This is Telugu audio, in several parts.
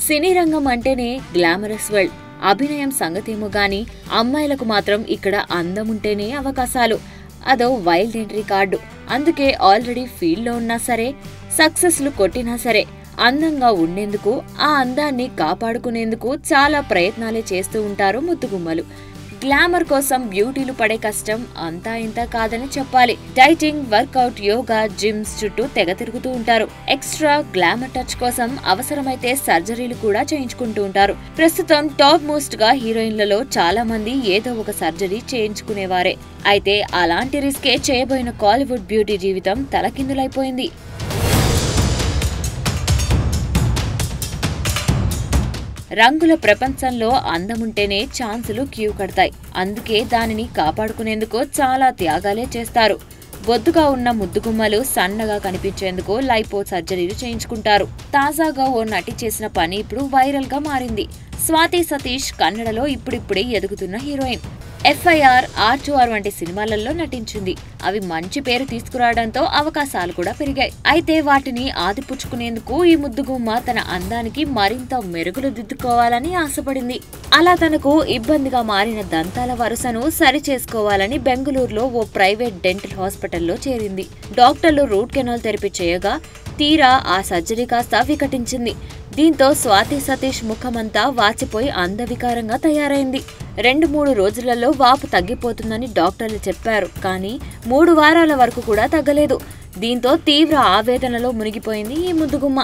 సినీ రంగం అంటేనే గ్లామరస్ వరల్డ్ అభినయం సంగతేమో గాని అమ్మాయిలకు మాత్రం ఇక్కడ అందం ఉంటేనే అవకాశాలు అదో వైల్డ్ ఎంట్రీ కార్డు అందుకే ఆల్రెడీ ఫీల్డ్లో ఉన్నా సరే సక్సెస్లు కొట్టినా సరే అందంగా ఉండేందుకు ఆ అందాన్ని కాపాడుకునేందుకు చాలా ప్రయత్నాలే చేస్తూ ఉంటారు ముద్దుగుమ్మలు గ్లామర్ కోసం బ్యూటీలు పడే కష్టం అంతా ఇంత కాదని చెప్పాలి డైటింగ్ వర్కౌట్ యోగా జిమ్స్ చుట్టూ తెగ తిరుగుతూ ఉంటారు ఎక్స్ట్రా గ్లామర్ టచ్ కోసం అవసరమైతే సర్జరీలు కూడా చేయించుకుంటూ ఉంటారు ప్రస్తుతం టాప్ మోస్ట్ గా హీరోయిన్లలో చాలా మంది ఏదో ఒక సర్జరీ చేయించుకునేవారే అయితే అలాంటి రిస్కే చేయబోయిన కాలీవుడ్ బ్యూటీ జీవితం తలకిందులైపోయింది రంగుల ప్రపంచంలో అందముంటేనే ఛాన్సులు క్యూ కడతాయి అందుకే దానిని కాపాడుకునేందుకు చాలా త్యాగాలే చేస్తారు బొద్దుగా ఉన్న ముద్దుగుమ్మలు సన్నగా కనిపించేందుకు లైపో సర్జరీలు చేయించుకుంటారు తాజాగా ఓ నటి చేసిన పని ఇప్పుడు వైరల్ గా మారింది స్వాతి సతీష్ కన్నడలో ఇప్పుడిప్పుడే ఎదుగుతున్న heroine FIR R to R వంటి సినిమాలలో నటించింది అవి మంచి పేరు తీసుకురావడంతో అవకాశాలు కూడా పెరిగాయి అయితే వాటిని ఆదిపుచ్చుకునేందుకు ఈ ముద్దుగుమ్మ తన అందానికి మరింత మెరుగులు దిద్దుకోవాలని ఆశపడింది అలా తనకు ఇబ్బందిగా మారిన దంతాల వరుసను సరి చేసుకోవాలని బెంగళూరులో ఓ ప్రైవేట్ డెంటల్ హాస్పిటల్లో చేరింది డాక్టర్లు రూట్ కెనాల్ తెరిపి చేయగా తీరా ఆ సర్జరీ కాస్త వికటించింది దీంతో స్వాతి సతీష్ ముఖమంతా వాచిపోయి అందవికారంగా తయారైంది రెండు మూడు రోజులలో వాపు తగ్గిపోతుందని డాక్టర్లు చెప్పారు కానీ మూడు వారాల వరకు కూడా తగ్గలేదు దీంతో తీవ్ర ఆవేదనలో మునిగిపోయింది ఈ ముద్దుగుమ్మ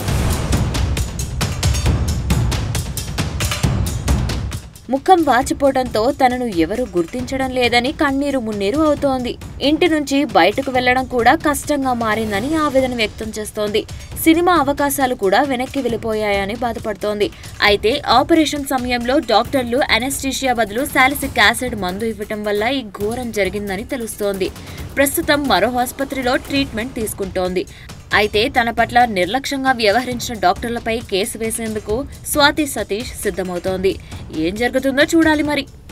ముఖం వాచిపోవడంతో తనను ఎవరు గుర్తించడం లేదని కన్నీరు మున్నీరు అవుతోంది ఇంటి నుంచి బయటకు వెళ్లడం కూడా కష్టంగా మారిందని ఆవేదన వ్యక్తం చేస్తోంది సినిమా అవకాశాలు కూడా వెనక్కి వెళ్ళిపోయాయని బాధపడుతోంది అయితే ఆపరేషన్ సమయంలో డాక్టర్లు అనెస్టీషియా బదులు సాలిసిక్ యాసిడ్ మందు ఇవ్వటం వల్ల ఈ ఘోరం జరిగిందని తెలుస్తోంది ప్రస్తుతం మరో ఆసుపత్రిలో ట్రీట్మెంట్ తీసుకుంటోంది అయితే తన పట్ల నిర్లక్ష్యంగా వ్యవహరించిన డాక్టర్లపై కేసు వేసేందుకు స్వాతి సతీష్ సిద్ధమవుతోంది ఏం జరుగుతుందో చూడాలి మరి